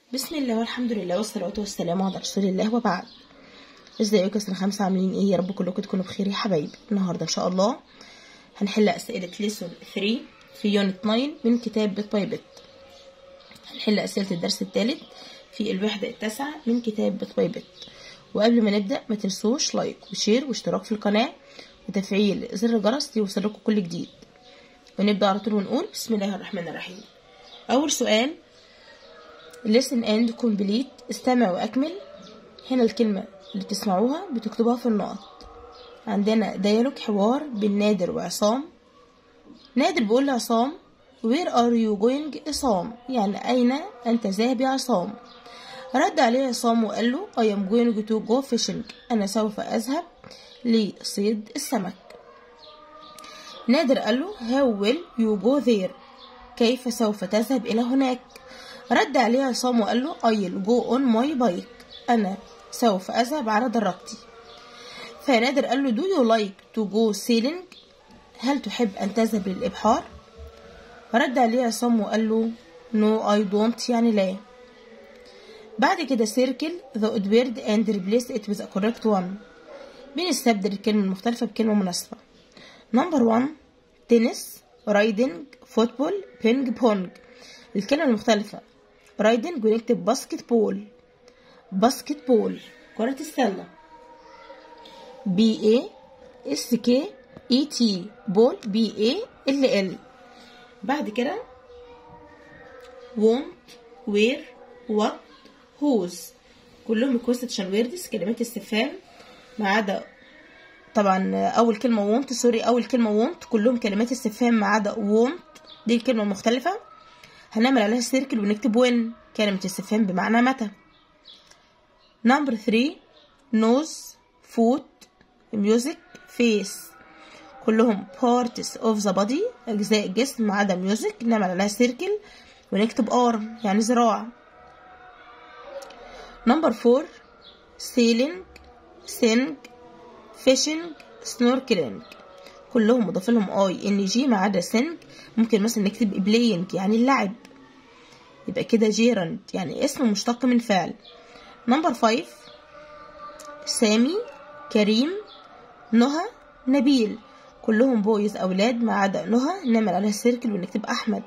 بسم الله والحمد لله والصلاة والسلام على رسول الله وبعد ازيكم يا سنة خمسة عاملين ايه يا رب كلكم تكونوا بخير يا حبايبي النهاردة ان شاء الله هنحل اسئلة ليسون 3 في يونت 9 من كتاب بيت باي بيت هنحل اسئلة الدرس الثالث في الوحدة التاسعة من كتاب بيت باي بيت وقبل ما نبدأ ما تنسوش لايك وشير واشتراك في القناة وتفعيل زر الجرس ليوصلكم كل جديد ونبدأ على طول ونقول بسم الله الرحمن الرحيم أول سؤال listen and complete استمع وأكمل هنا الكلمة اللي بتسمعوها بتكتبوها في النقط عندنا ديالوج حوار بين نادر وعصام نادر بيقول لعصام where are you going عصام يعني أين أنت ذاهب يا عصام رد عليه عصام وقال له I am going to go fishing أنا سوف أذهب لصيد السمك نادر قال له how will you go there كيف سوف تذهب إلى هناك رد عليه عصام وقال له I'll go on my bike أنا سوف أذهب على دراجتي فنادر قال له do you like to go sailing هل تحب أن تذهب للإبحار رد عليه عصام وقال له no I don't يعني لا بعد كده circle the odd word and replace it with a correct one بنستبدل الكلمة المختلفة بكلمة مناسبة نمبر 1 تنس رايدنج فوتبول بينج بونج الكلمة المختلفة رايدنج ونكتب باسكت بول باسكت بول كرة السلة بي اي اس كي اي تي بول بي اي ال ال بعد كده want where what whose كلهم question words كلمات استفهام ما عدا طبعا اول كلمه want سوري اول كلمه want كلهم كلمات استفهام ما عدا want دي الكلمه المختلفه هنعمل عليها سيركل ونكتب when كلمه استفهام بمعنى متى نمبر 3 nose foot music face كلهم parts of the body أجزاء الجسم ما عدا music نعمل عليها سيركل ونكتب arm يعني ذراع نمبر 4 sailing sing fishing snorkeling كلهم مضاف لهم اي ان جي ما عدا sing ممكن مثلا نكتب playing يعني اللعب يبقى كده جيرند يعني اسم مشتق من فعل نمبر 5 سامي كريم نهى نبيل كلهم بويز أولاد ما عدا نهى نعمل عليها سيركل ونكتب أحمد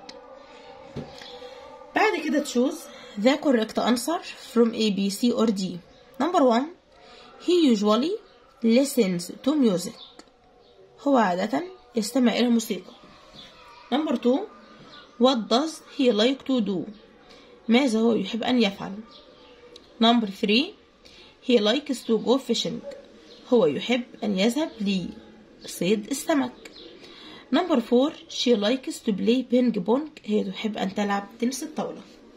بعد كده تشوز the correct answer from A, B, C or D number 1 he usually listens to music هو عادة يستمع إلى الموسيقى number 2 what does he like to do ماذا هو يحب أن يفعل number 3 he likes to go fishing هو يحب أن يذهب لصيد السمك number 4 she likes to play ping pong هي تحب أن تلعب تنس الطاولة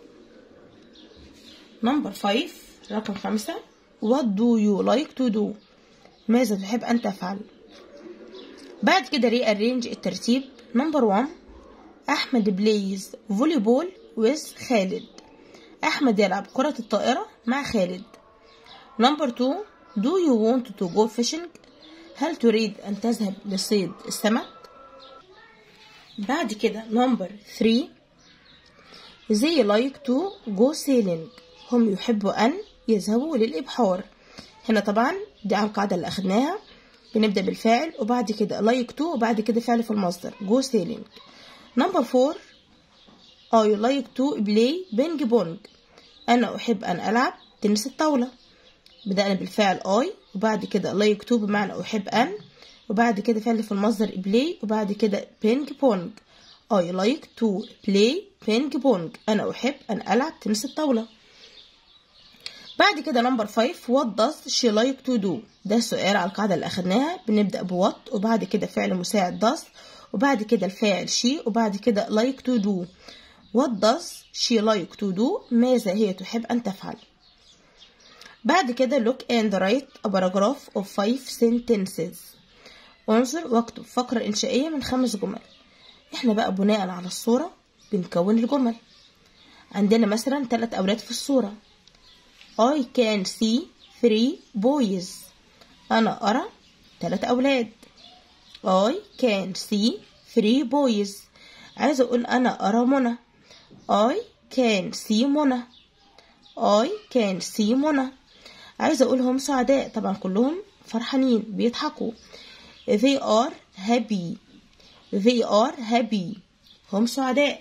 number 5 رقم 5 what do you like to do ماذا تحب أن تفعل بعد كده rearrange الترتيب number 1 أحمد plays volleyball with خالد أحمد يلعب كرة الطائرة مع خالد نمبر 2 Do you want to go fishing؟ هل تريد أن تذهب لصيد السمك؟ بعد كده نمبر 3 They like to go sailing هم يحبوا أن يذهبوا للإبحار هنا طبعا دي على القاعدة اللي أخدناها بنبدأ بالفاعل وبعد كده like to وبعد كده فعل في المصدر go sailing نمبر 4 I like to play ping pong أنا أحب أن ألعب تنس الطاولة بدأنا بالفعل I وبعد كده like to بمعنى أحب أن وبعد كده فعل في المصدر play وبعد كده ping pong I like to play ping pong أنا أحب أن ألعب تنس الطاولة بعد كده نمبر 5 what does she like to do ده سؤال على القاعدة اللي أخدناها بنبدأ بوات وبعد كده فعل مساعد does وبعد كده الفاعل she وبعد كده like to do What does she like to do? ماذا هي تحب أن تفعل؟ بعد كده look and write a paragraph of five sentences. انظر واكتب فقرة إنشائية من خمس جمل. إحنا بقى بناء على الصورة بنكون الجمل. عندنا مثلا ثلاث أولاد في الصورة. I can see three boys. أنا أرى ثلاث أولاد. I can see three boys. عايزة أقول أنا أرى منى. I can see منى I can see منى عايزة أقولهم سعداء طبعا كلهم فرحانين بيضحكوا they are happy they are happy هم سعداء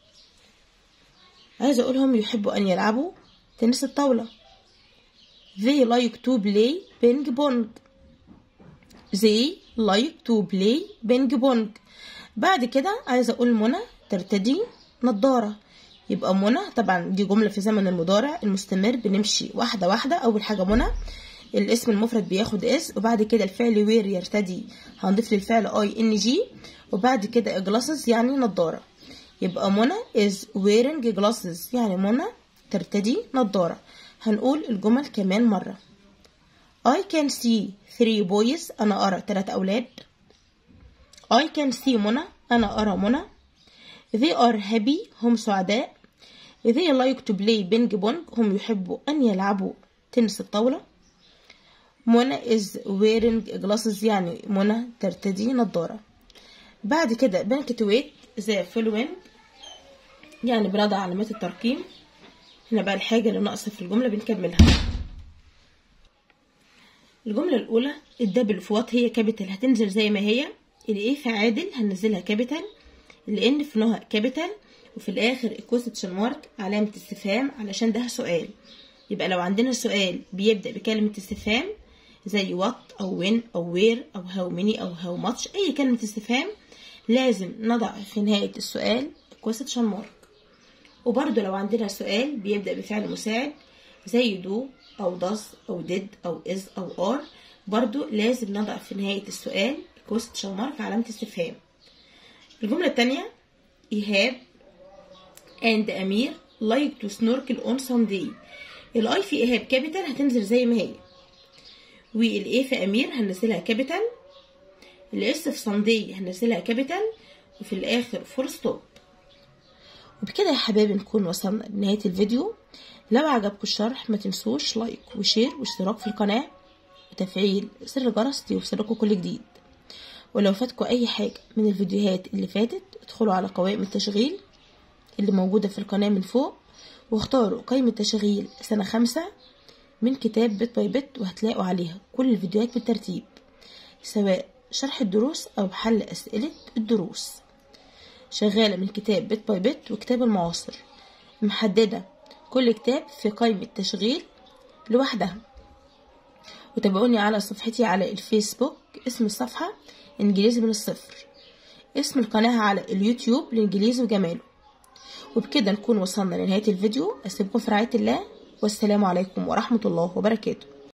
عايزة أقولهم يحبوا أن يلعبوا تنس الطاولة they like to play ping pong they like to play ping pong بعد كده عايزة أقول منى ترتدي نظارة يبقى منى طبعا دي جملة في زمن المضارع المستمر بنمشي واحدة واحدة أول حاجة منى الاسم المفرد بياخد اس وبعد كده الفعل وير يرتدي هنضيف للفعل اي ان جي وبعد كده glasses يعني نظارة يبقى منى is wearing glasses يعني منى ترتدي نظارة هنقول الجمل كمان مرة I can see three boys أنا أرى ثلاث أولاد I can see منى أنا أرى منى They are happy هم سعداء They like to play ping pong هم يحبوا أن يلعبوا تنس الطاولة منى is wearing glasses يعني منى ترتدي نظارة بعد كده بنكتويت زي following يعني بنضع علامات الترقيم هنا بقى الحاجة اللي ناقصة في الجملة بنكملها الجملة الأولى الدبل فوات هي كابيتال هتنزل زي ما هي الايه في عادل هننزلها كابيتال الان في نهى كابيتال وفي الآخر الكوستشن مارك علامة استفهام علشان ده سؤال يبقى لو عندنا سؤال بيبدأ بكلمة استفهام زي وات أو وين أو وير أو هاو ميني أو هاو ماتش أي كلمة استفهام لازم نضع في نهاية السؤال question مارك وبرضه لو عندنا سؤال بيبدأ بفعل مساعد زي دو أو does أو did أو is أو are برضه لازم نضع في نهاية السؤال question مارك علامة استفهام الجملة التانية إيهاب and أمير like to snorkel on Sunday الاي في إيهاب كابيتال هتنزل زي ما هي والاي في أمير هننزلها كابيتال الاس في صندي هننزلها كابيتال وفي الآخر فول ستوب وبكده يا حبايبي نكون وصلنا لنهاية الفيديو لو عجبكم الشرح ما تنسوش لايك وشير واشتراك في القناة وتفعيل زر الجرس ليوصلكوا كل جديد ولو فاتكم أي حاجة من الفيديوهات اللي فاتت ادخلوا على قوائم التشغيل اللي موجودة في القناة من فوق واختاروا قائمة تشغيل سنة خمسة من كتاب بيت باي بيت وهتلاقوا عليها كل الفيديوهات بالترتيب سواء شرح الدروس أو حل أسئلة الدروس شغالة من كتاب بيت باي بيت وكتاب المعاصر محددة كل كتاب في قائمة تشغيل لوحدها وتابعوني على صفحتي على الفيسبوك اسم الصفحة إنجليزي من الصفر اسم القناة على اليوتيوب الإنجليزي وجماله وبكده نكون وصلنا لنهاية الفيديو أسيبكم في رعاية الله والسلام عليكم ورحمة الله وبركاته